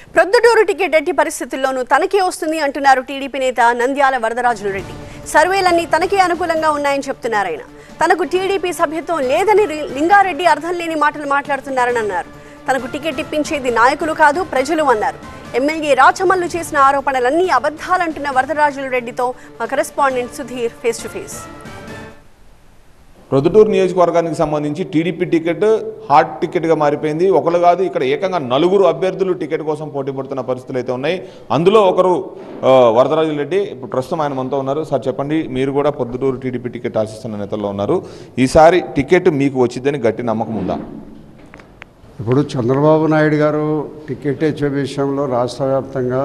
Proddatur ticket ఎట్టి పరిస్థితుల్లోనూ తనకే వస్తుంది అంటున్నారు టీడీపీ నేత నంద్యాల వరదరాజులు రెడ్డి సర్వేలన్నీ తనకే అనుకూలంగా ఉన్నాయని చెప్తున్నారు ఆయన తనకు టీడీపీ సభ్యత్వం లేదని రి- లింగారెడ్డి అర్థం లేని మాటలు మాట్లాడుతున్నారని అన్నారు తనకు టికెట్ ఇప్పించేది నాయకులు కాదు ప్రజలు అన్నారు ఎమ్మెల్యే రాచమల్లు చేసిన ఆరోపణలన్నీ అబద్ధాలంటున్న వరదరాజులు రెడ్డితో మా correspondent Sudheer face to face Proddatur నియోజకవర్గానికి సంబంధించి టీడీపీ టికెట్ హాట్ టికెట్గా మారిపోయింది ఒకరు కాదు ఇక్కడ ఏకంగా నలుగురు అభ్యర్థులు టికెట్ కోసం పోటీ పడుతున్న పరిస్థితులు అయితే ఉన్నాయి అందులో ఒకరు ఆ, వరదరాజు రెడ్డి ఇప్పుడు ప్రస్తుతం ఆయన మనతో ఉన్నారు సార్ చెప్పండి మీరు కూడా పొద్దుటూరు టీడీపీ టికెట్ ఆశిస్తున్న నేతల్లో ఉన్నారు ఈసారి టికెట్ మీకు వచ్చిందని గట్టి నమ్మకం ఉందా ఇప్పుడు చంద్రబాబు నాయుడు గారు టికెట్ ఇచ్చే విషయంలో రాష్ట్ర వ్యాప్తంగా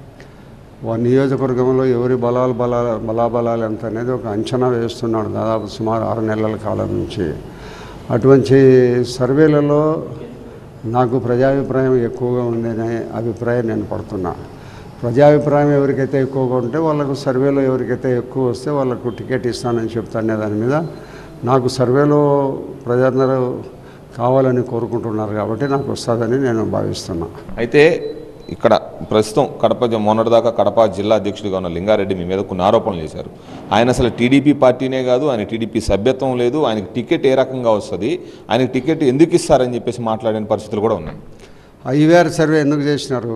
వా నియోజకవర్గంలో ఎవరి బలాలు బలాల బలాబలాలు ఎంత అనేది ఒక అంచనా వేస్తున్నాడు దాదాపు సుమారు ఆరు నెలల కాలం నుంచి అటువంటి సర్వేలలో నాకు ప్రజాభిప్రాయం ఎక్కువగా ఉందనే అభిప్రాయం నేను పడుతున్నా ప్రజాభిప్రాయం ఎవరికైతే ఎక్కువగా ఉంటే వాళ్ళకు సర్వేలో ఎవరికైతే ఎక్కువ వస్తే వాళ్ళకు టికెట్ ఇస్తానని చెప్తానే దాని మీద నాకు సర్వేలో ప్రజలందరూ కావాలని కోరుకుంటున్నారు కాబట్టి నాకు వస్తుందని నేను భావిస్తున్నా అయితే ఇక్కడ ప్రస్తుతం కడప జ- మొన్నటిదాకా కడప జిల్లా అధ్యక్షుడిగా ఉన్న లింగారెడ్డి మీ మీద కొన్ని ఆరోపణలు చేశారు ఆయన అసలు టీడీపీ పార్టీనే కాదు ఆయన టీడీపీ సభ్యత్వం లేదు ఆయనకి టికెట్ ఏ రకంగా వస్తుంది ఆయనకి టికెట్ ఎందుకు ఇస్తారని చెప్పేసి మాట్లాడిన పరిస్థితులు కూడా ఉన్నాయి ఐవీఆర్ సర్వే ఎందుకు చేసినారు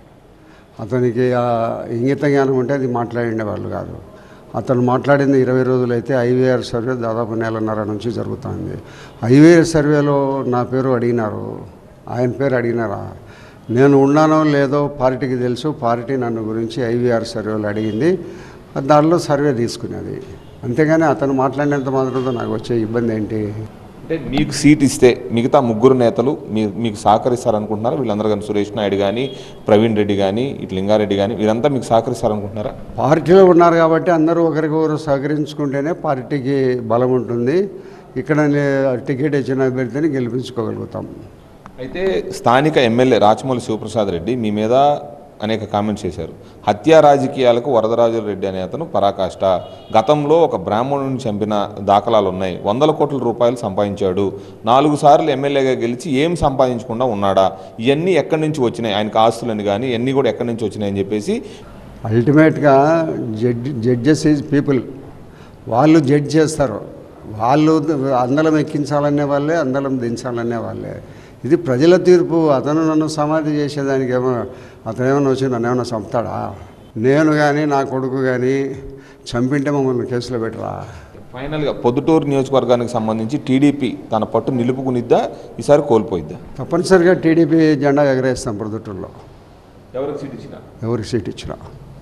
అతనికి ఆ ఇంగిత జ్ఞానం ఉంటే అది మాట్లాడిన వాళ్ళు కాదు అతను మాట్లాడింది ఇరవై రోజులు అయితే ఐవీఆర్ సర్వే దాదాపు నెలన్నర నుంచి జరుగుతుంది ఐవీఆర్ సర్వేలో నా పేరు అడిగినారు ఆయన పేరు అడిగినారా నేను ఉన్నానో లేదో పార్టీకి తెలుసు పార్టీ నన్ను గురించి ఐవీఆర్ సర్వేలో అడిగింది దానిలో సర్వే తీసుకునేది అంతేగాని అతను మాట్లాడినంత మాత్రంతో నాకు వచ్చే ఇబ్బంది ఏంటి అంటే మీకు సీట్ ఇస్తే మిగతా ముగ్గురు నేతలు మీ మీకు సహకరిస్తారనుకుంటున్నారా వీళ్ళందరూ కానీ సురేష్ నాయుడు కానీ ప్రవీణ్ రెడ్డి కానీ ఇటు లింగారెడ్డి కానీ వీరంతా మీకు సహకరిస్తారనుకుంటున్నారా పార్టీలో ఉన్నారు కాబట్టి అందరూ ఒకరికొకరు సహకరించుకుంటేనే పార్టీకి బలం ఉంటుంది ఇక్కడ నే- టికెట్ ఇచ్చిన అభ్యర్థిని గెలిపించుకోగలుగుతాం అయితే స్థానిక ఎమ్మెల్యే రాచమౌళి శివప్రసాద్ రెడ్డి మీ మీద అనేక కామెంట్స్ చేశారు హత్యా రాజకీయాలకు వరదరాజు రెడ్డి అనే అతను పరాకాష్ట గతంలో ఒక బ్రాహ్మణుని చంపిన దాఖలాలు ఉన్నాయి వందల కోట్ల రూపాయలు సంపాదించాడు నాలుగు సార్లు ఎమ్మెల్యేగా గెలిచి ఏం సంపాదించకుండా ఉన్నాడా ఇవన్నీ ఎక్కడి నుంచి వచ్చినాయి ఆయనకు ఆస్తులని కానీ ఇవన్నీ కూడా ఎక్కడి నుంచి వచ్చినాయని చెప్పేసి అల్టిమేట్గా జడ్జ్ జడ్జెస్ ఈజ్ పీపుల్ వాళ్ళు జడ్జ్ చేస్తారు వాళ్ళు అందలం ఎక్కించాలనే వాళ్ళే అందలం దించాలనే వాళ్ళే ఇది ప్రజల తీర్పు అతను నన్ను సమాధి చేసేదానికి ఏమో అతను ఏమైనా వచ్చి నన్ను ఏమైనా చంపుతాడా నేను కానీ నా కొడుకు కానీ చంపింటే మమ్మల్ని కేసులో పెట్టరా ఫైనల్గా పొద్దుటూరు నియోజకవర్గానికి సంబంధించి టీడీపీ తన పట్టు నిలుపుకునిద్దా ఈసారి కోల్పోయిద్దా తప్పనిసరిగా టీడీపీ జెండా ఎగరేస్తాం ప్రొద్దుటూరులో ఎవరికి సీట్ ఇచ్చినా ఎవరికి సీట్ ఇచ్చినా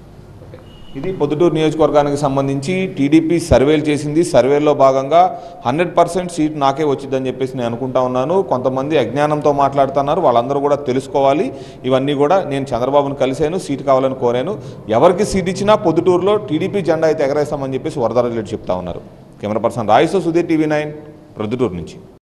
ఇది పొద్దుటూరు నియోజకవర్గానికి సంబంధించి టీడీపీ సర్వేలు చేసింది సర్వేలో భాగంగా హండ్రెడ్ పర్సెంట్ సీట్ నాకే వచ్చిందని చెప్పేసి నేను అనుకుంటా ఉన్నాను కొంతమంది అజ్ఞానంతో మాట్లాడుతున్నారు వాళ్ళందరూ కూడా తెలుసుకోవాలి ఇవన్నీ కూడా నేను చంద్రబాబును కలిశాను సీట్ కావాలని కోరాను ఎవరికి సీట్ ఇచ్చినా పొద్దుటూరులో టీడీపీ జెండా అయితే ఎగరేస్తామని చెప్పేసి వరదరాజు రెడ్డి చెప్తా ఉన్నారు కెమెరా పర్సన్ రాయితో సుధీర్ టీవీ నైన్ ప్రొద్దుటూరు నుంచి